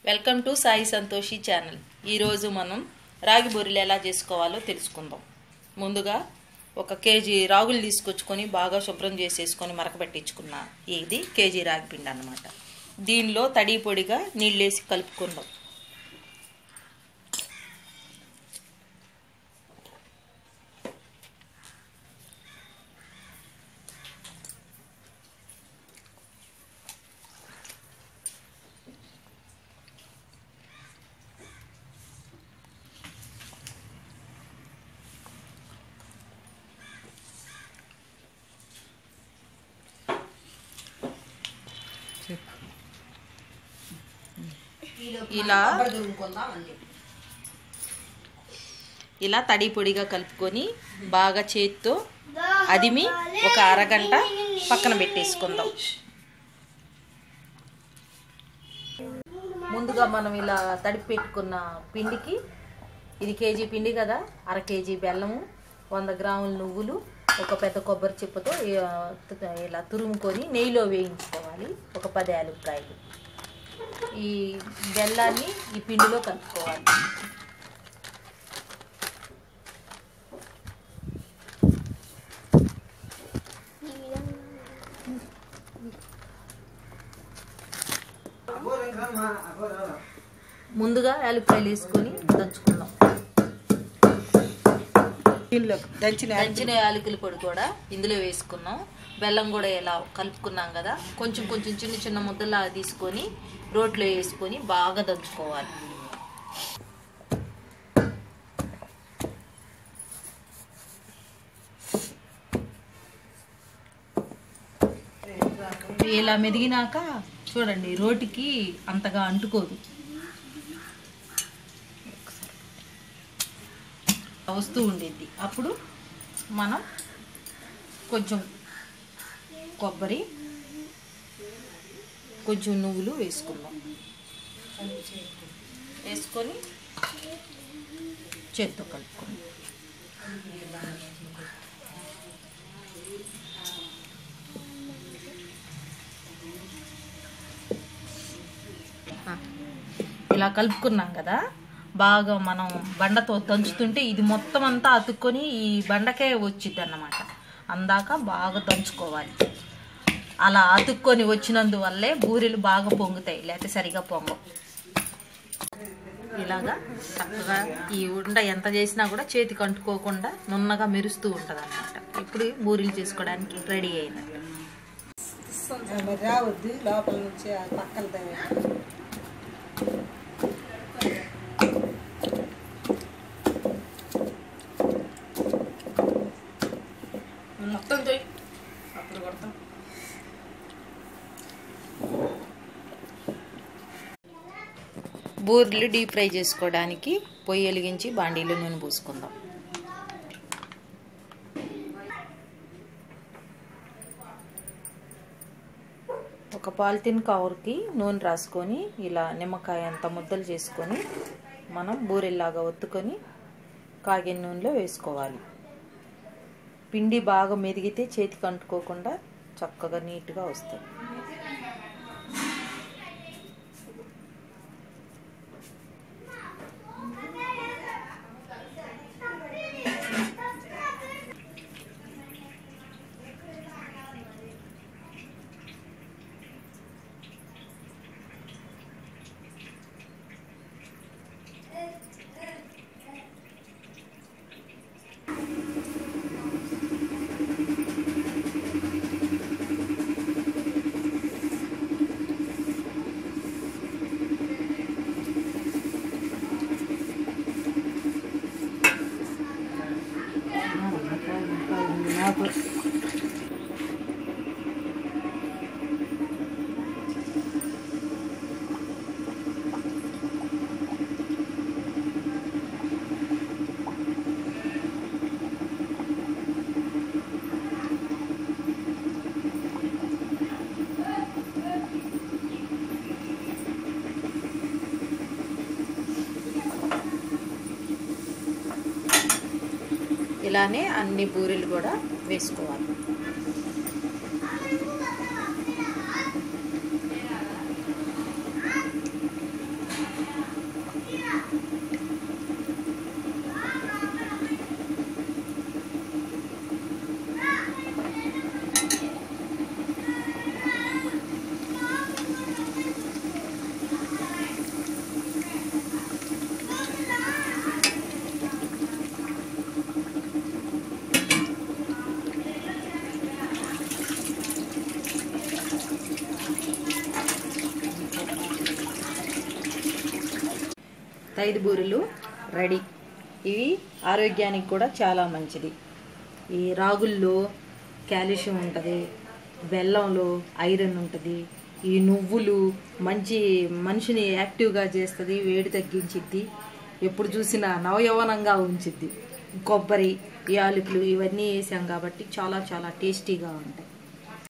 Welcome to Sai Santoshi channel ఈరోజు మనం రాగి బొరిలు ఎలా చేసుకోవాలో తెలుసుకుందాం ముందుగా ఒక కేజీ రాగులు తీసుకొచ్చుకొని బాగా శుభ్రం చేసేసుకొని మరకబెట్టించుకున్న ఇది కేజీ రాగి పిండి అన్నమాట దీనిలో తడి పొడిగా నీళ్ళేసి కలుపుకుందాం ఇలా ఇలా తడి పొడిగా కలుపుకొని బాగా చేత్తో అదిమి ఒక అరగంట పక్కన పెట్టేసుకుందాం ముందుగా మనం ఇలా తడిపి పెట్టుకున్న పిండికి ఇది కేజీ పిండి కదా అర కేజీ బెల్లము వంద గ్రాముల నువ్వులు ఒక పెద్ద కొబ్బరి చిప్పతో ఇ- ఇలా తురుముకొని నెయ్యిలో వేయించుకోవాలి ఒక పది యాలుక్కాయలు ఈ బెల్లాన్ని ఈ పిండిలో కలుపుకోవాలి ముందుగా యాలక్కాయలు వేసుకొని దంచుకుందాం దంచిన దంచిన యాలకుల పొడి కూడా ఇందులో వేసుకున్నాం బెల్లం కూడా ఇలా కలుపుకున్నాం కదా కొంచెం కొంచెం చిన్న చిన్న ముద్దలా తీసుకొని రోట్లో వేసుకొని బాగా దంచుకోవాలి ఇలా మెదిగినాక చూడండి రోటికి అంతగా అంటుకోదు వస్తూ ఉండేది అప్పుడు మనం కొంచెం కొబ్బరి కొంచెం నువ్వులు వేసుకుందాం వేసుకొని చేత్తో కలుపుకుందాం ఆ, ఇలా కలుపుకున్నాం కదా బాగా మనం బండతో దంచుతుంటే ఇది మొత్తం అంతా అతుక్కొని ఈ బండకే వచ్చింది అన్నమాట అందాక బాగా దంచుకోవాలి అలా అతుక్కొని వచ్చినందువల్లే బూరెలు బాగా పొంగుతాయి లేకపోతే సరిగా పొంగవు ఇలాగా చక్కగా ఈ ఉండ ఎంత చేసినా కూడా చేతికి అంటుకోకుండా నున్నగా మెరుస్తూ ఉంటుంది అనమాట ఇప్పుడు బూరెలు చేసుకోవడానికి రెడీ అయినట్టు మరి రావద్దు లోపల నుంచి ఆ పక్కన తవ్వేయాలి. మొత్తం తోయి అప్పుడు కొడతాం బూరెలు డీప్ ఫ్రై చేసుకోవడానికి పొయ్యి వెలిగించి బాండీలో నూనె పూసుకుందాం ఒక పాలిథిన్ కవర్కి నూనె రాసుకొని ఇలా నిమ్మకాయ అంత ముద్దలు చేసుకొని మనం బూరెల్లాగా ఒత్తుకొని కాగిన నూనెలో వేసుకోవాలి పిండి బాగా మెదిగితే చేతికి అంటుకోకుండా చక్కగా నీట్గా వస్తాయి ఇలానే అన్ని బూరెలు కూడా వేసుకోవాలి తైదు బూరెలు రెడీ ఇవి ఆరోగ్యానికి కూడా చాలా మంచిది ఈ రాగుల్లో కాల్షియం ఉంటుంది బెల్లంలో ఐరన్ ఉంటుంది ఈ నువ్వులు మంచి మనిషిని యాక్టివ్గా చేస్తుంది వేడి తగ్గించిద్ది ఎప్పుడు చూసినా నవయవనంగా ఉంచిద్ది కొబ్బరి యాలకులు ఇవన్నీ వేసాం కాబట్టి చాలా చాలా టేస్టీగా ఉంటాయి